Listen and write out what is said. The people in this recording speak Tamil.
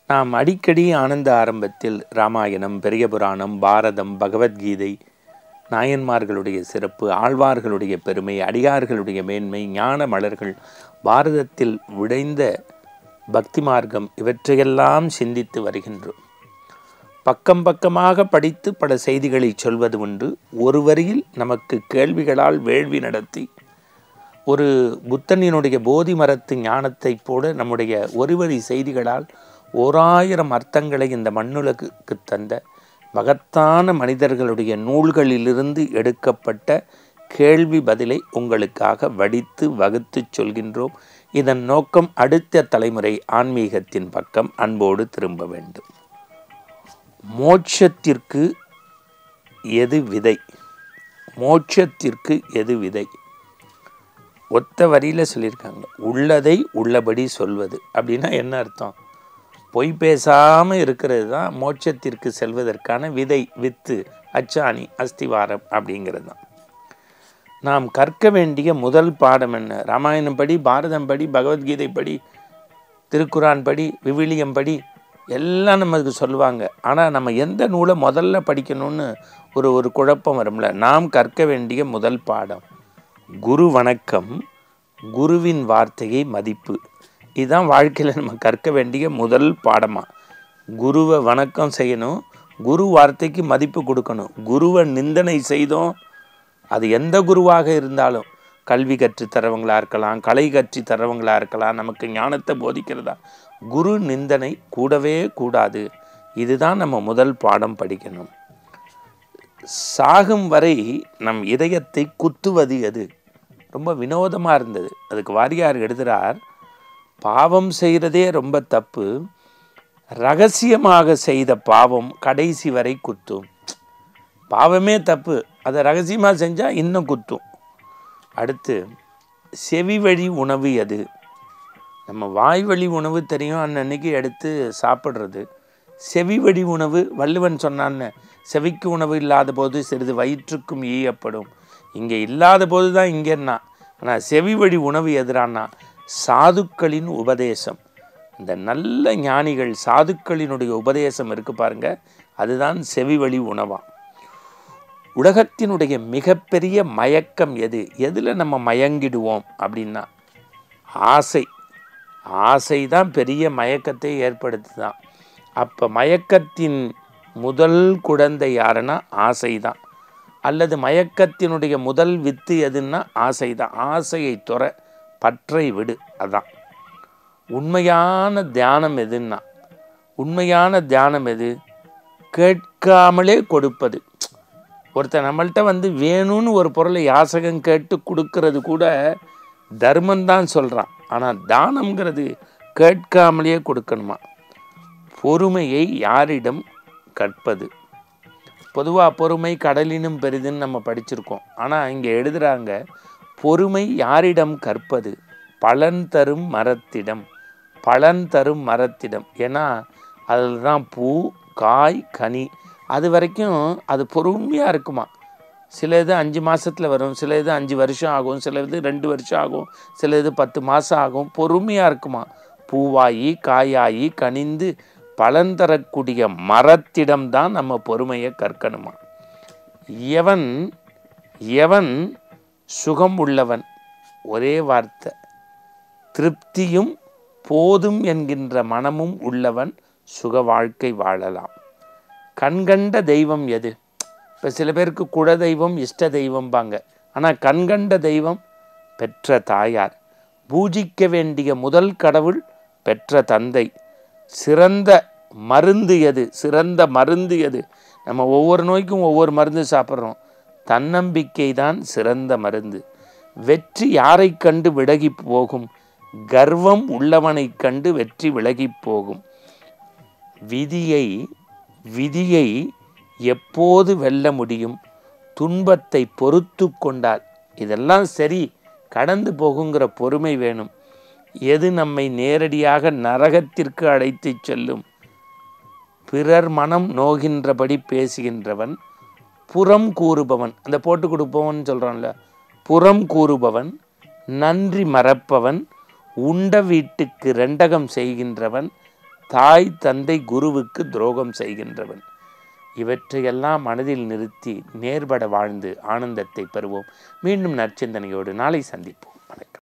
நாம் அடிக்கடி ஆனந்த ஆரம்பத்தில் ராமாயணம் பெரிய புராணம் பாரதம் பகவத்கீதை நாயன்மார்களுடைய சிறப்பு ஆழ்வார்களுடைய பெருமை அடியார்களுடைய மேன்மை ஞான மலர்கள் பாரதத்தில் விடைந்த பக்தி மார்க்கம் இவற்றையெல்லாம் சிந்தித்து வருகின்றோம் பக்கம் பக்கமாக படித்து பல செய்திகளை சொல்வது உண்டு ஒரு வரியில் நமக்கு கேள்விகளால் வேள்வி நடத்தி ஒரு புத்தனினுடைய போதி மரத்து ஞானத்தைப் போல நம்முடைய ஒருவரி செய்திகளால் ஓராயிரம் அர்த்தங்களை இந்த மண்ணுலகுக்கு தந்த மகத்தான மனிதர்களுடைய நூல்களிலிருந்து எடுக்கப்பட்ட கேள்வி பதிலை உங்களுக்காக வடித்து வகுத்து சொல்கின்றோம் இதன் நோக்கம் அடுத்த தலைமுறை ஆன்மீகத்தின் பக்கம் அன்போடு திரும்ப வேண்டும் மோட்சத்திற்கு எது விதை மோட்சத்திற்கு எது விதை ஒத்த வரியில் சொல்லியிருக்காங்க உள்ளதை உள்ளபடி சொல்வது அப்படின்னா என்ன அர்த்தம் பொய் பேசாமல் இருக்கிறது தான் மோட்சத்திற்கு செல்வதற்கான விதை வித்து அச்சாணி அஸ்திவாரம் அப்படிங்கிறது தான் நாம் கற்க வேண்டிய முதல் பாடம் என்ன ராமாயணம் படி பாரதம் படி பகவத்கீதை படி திருக்குரான் படி விவிலியம் படி எல்லாம் நமக்கு சொல்லுவாங்க ஆனால் நம்ம எந்த நூலை முதல்ல படிக்கணும்னு ஒரு ஒரு குழப்பம் வரும்ல நாம் கற்க வேண்டிய முதல் பாடம் குரு வணக்கம் குருவின் வார்த்தையை மதிப்பு இதுதான் வாழ்க்கையில் நம்ம கற்க வேண்டிய முதல் பாடமாக குருவை வணக்கம் செய்யணும் குரு வார்த்தைக்கு மதிப்பு கொடுக்கணும் குருவை நிந்தனை செய்தோம் அது எந்த குருவாக இருந்தாலும் கல்வி கற்று தரவங்களா இருக்கலாம் கலை கற்றி தரவங்களா இருக்கலாம் நமக்கு ஞானத்தை போதிக்கிறதா குரு நிந்தனை கூடவே கூடாது இதுதான் நம்ம முதல் பாடம் படிக்கணும் சாகும் வரை நம் இதயத்தை குத்துவது எது ரொம்ப வினோதமாக இருந்தது அதுக்கு வாரியார் எழுதுகிறார் பாவம் செய்கிறதே ரொம்ப தப்பு ரகசியமாக செய்த பாவம் கடைசி வரை குத்தும் பாவமே தப்பு அதை ரகசியமாக செஞ்சால் இன்னும் குத்தும் அடுத்து செவி வழி உணவு எது நம்ம வாய் வழி உணவு தெரியும் அன்னன்னைக்கு எடுத்து சாப்பிட்றது செவி வழி உணவு வள்ளுவன் சொன்னான்னு செவிக்கு உணவு இல்லாத போது சிறிது வயிற்றுக்கும் ஈயப்படும் இங்கே இல்லாத போது தான் இங்கேன்னா ஆனால் செவி வழி உணவு எதிரானா சாதுக்களின் உபதேசம் இந்த நல்ல ஞானிகள் சாதுக்களினுடைய உபதேசம் இருக்கு பாருங்க அதுதான் செவி வழி உணவா உலகத்தினுடைய மிகப்பெரிய மயக்கம் எது எதில் நம்ம மயங்கிடுவோம் அப்படின்னா ஆசை ஆசை தான் பெரிய மயக்கத்தை ஏற்படுத்துதான் அப்போ மயக்கத்தின் முதல் குழந்தை யாருன்னா ஆசை தான் அல்லது மயக்கத்தினுடைய முதல் வித்து எதுன்னா ஆசை தான் ஆசையை துற பற்றை விடு அதான் உண்மையான தியானம் எதுன்னா உண்மையான தியானம் எது கேட்காமலே கொடுப்பது ஒருத்தர் நம்மள்கிட்ட வந்து வேணும்னு ஒரு பொருளை யாசகம் கேட்டு கொடுக்கறது கூட தர்மந்தான் சொல்கிறான் ஆனால் தானம்ங்கிறது கேட்காமலேயே கொடுக்கணுமா பொறுமையை யாரிடம் கற்பது பொதுவாக பொறுமை கடலினும் பெரிதுன்னு நம்ம படிச்சிருக்கோம் ஆனால் இங்கே எழுதுகிறாங்க பொறுமை யாரிடம் கற்பது பலன் தரும் மரத்திடம் பலன் தரும் மரத்திடம் ஏன்னா அதில் தான் பூ காய் கனி அது வரைக்கும் அது பொறுமையாக இருக்குமா சில இது அஞ்சு மாதத்தில் வரும் சில இது அஞ்சு வருஷம் ஆகும் சில இது ரெண்டு வருஷம் ஆகும் சில இது பத்து மாதம் ஆகும் பொறுமையாக இருக்குமா பூவாயி காயாயி கனிந்து பலன் தரக்கூடிய மரத்திடம்தான் நம்ம பொறுமையை கற்கணுமா எவன் எவன் சுகம் உள்ளவன் ஒரே வார்த்தை திருப்தியும் போதும் என்கின்ற மனமும் உள்ளவன் சுக வாழ்க்கை வாழலாம் கண்கண்ட தெய்வம் எது இப்போ சில பேருக்கு குல தெய்வம் இஷ்ட தெய்வம்பாங்க ஆனால் கண்கண்ட தெய்வம் பெற்ற தாயார் பூஜிக்க வேண்டிய முதல் கடவுள் பெற்ற தந்தை சிறந்த மருந்து எது சிறந்த மருந்து எது நம்ம ஒவ்வொரு நோய்க்கும் ஒவ்வொரு மருந்து சாப்பிட்றோம் தன்னம்பிக்கை தான் சிறந்த மருந்து வெற்றி யாரை கண்டு விலகி போகும் கர்வம் உள்ளவனை கண்டு வெற்றி விலகி போகும் விதியை விதியை எப்போது வெல்ல முடியும் துன்பத்தை பொறுத்து கொண்டால் இதெல்லாம் சரி கடந்து போகுங்கிற பொறுமை வேணும் எது நம்மை நேரடியாக நரகத்திற்கு அழைத்து செல்லும் பிறர் மனம் நோகின்றபடி பேசுகின்றவன் புறம் கூறுபவன் அந்த போட்டு கொடுப்பவன் சொல்கிறான்ல புறம் கூறுபவன் நன்றி மறப்பவன் உண்ட வீட்டுக்கு ரெண்டகம் செய்கின்றவன் தாய் தந்தை குருவுக்கு துரோகம் செய்கின்றவன் இவற்றையெல்லாம் மனதில் நிறுத்தி நேர்பட வாழ்ந்து ஆனந்தத்தை பெறுவோம் மீண்டும் நற்சிந்தனையோடு நாளை சந்திப்போம் வணக்கம்